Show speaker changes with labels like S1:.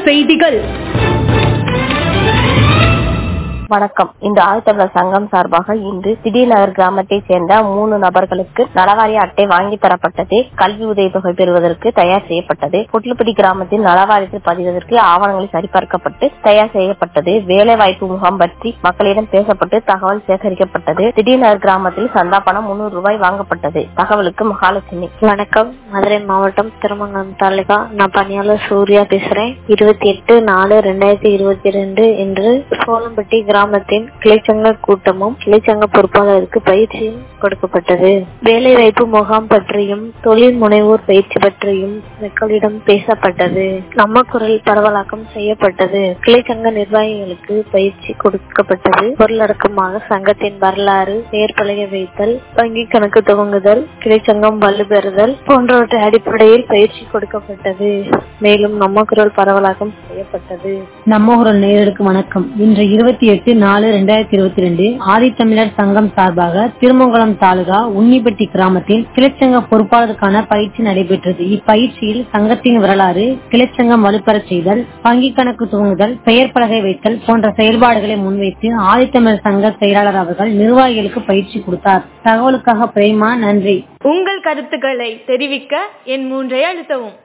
S1: செய்திகள்
S2: வணக்கம் இந்த ஆழ்த்தமிழர் சங்கம் சார்பாக இன்று திடீர்நகர் கிராமத்தை சேர்ந்த மூணு நபர்களுக்கு நலவாரிய அட்டை வாங்கி தரப்பட்டது கல்வி உதவித்தொகை பெறுவதற்கு தயார் செய்யப்பட்டது புட்லுப்படி கிராமத்தில் நலவாரியத்தில் பதிவதற்கு ஆவணங்கள் சரிபார்க்கப்பட்டு தயார் செய்யப்பட்டது வேலை வாய்ப்பு முகாம் பற்றி மக்களிடம் பேசப்பட்டு தகவல் சேகரிக்கப்பட்டது திடீர்நகர் கிராமத்தில் சந்தா பணம் முன்னூறு ரூபாய் வாங்கப்பட்டது தகவலுக்கு மகாலட்சுமி
S3: வணக்கம் மதுரை மாவட்டம் திருமங்கலம் தாலுகா நான் பணியாளர் சூர்யா பேசுறேன் இருபத்தி எட்டு நாலு ரெண்டாயிரத்தி இருபத்தி ரெண்டு இன்று சோளம்பட்டி கிராமத்தின் கிளைச்சங்க கூட்டமும் கிளைச்சங்க பொறுப்பாளருக்கு பயிற்சியும் கொடுக்கப்பட்டது வேலை வாய்ப்பு முகாம் பற்றியும் தொழில் முனைவோர் பயிற்சி பற்றியும் மக்களிடம் பேசப்பட்டது நம்ம குரல் பரவலாக்கம் செய்யப்பட்டது கிளைச்சங்க நிர்வாகிகளுக்கு பயிற்சி கொடுக்கப்பட்டது பொருளடக்கமாக சங்கத்தின் வரலாறு பெயர் பலகை வைத்தல் வங்கி கணக்கு துவங்குதல் கிளைச்சங்கம் வலுப்பெறுதல் போன்றவற்றை அடிப்படையில் பயிற்சி கொடுக்கப்பட்டது மேலும் நம்ம குரல் பரவலாக்கம் செய்யப்பட்டது
S4: நம்ம குரல் நேயர்களுக்கு வணக்கம் இன்று இருபத்தி எட்டு நாலு ரெண்டாயிரத்தி இருபத்தி ரெண்டு ஆதித்தமிழர் சங்கம் சார்பாக திருமங்கலம் தாலுகா உன்னிப்பட்டி கிராமத்தில் கிளைச்சங்க பொறுப்பாளருக்கான பயிற்சி நடைபெற்றது இப்பயிற்சியில் சங்கத்தின் வரலாறு கிளைச்சங்கம் வலுப்பெறச் செய்தல் வங்கி கணக்கு துவங்குதல் பெயர் பலகை வைத்தல் போன்ற செயல்பாடுகளை முன்வைத்து ஆதித்தமிழர் சங்க செயலாளர் அவர்கள் நிர்வாகிகளுக்கு பயிற்சி கொடுத்தார் தகவலுக்காக பிரேமா நன்றி
S1: உங்கள் கருத்துக்களை தெரிவிக்க என் மூன்றை அழுத்தவும்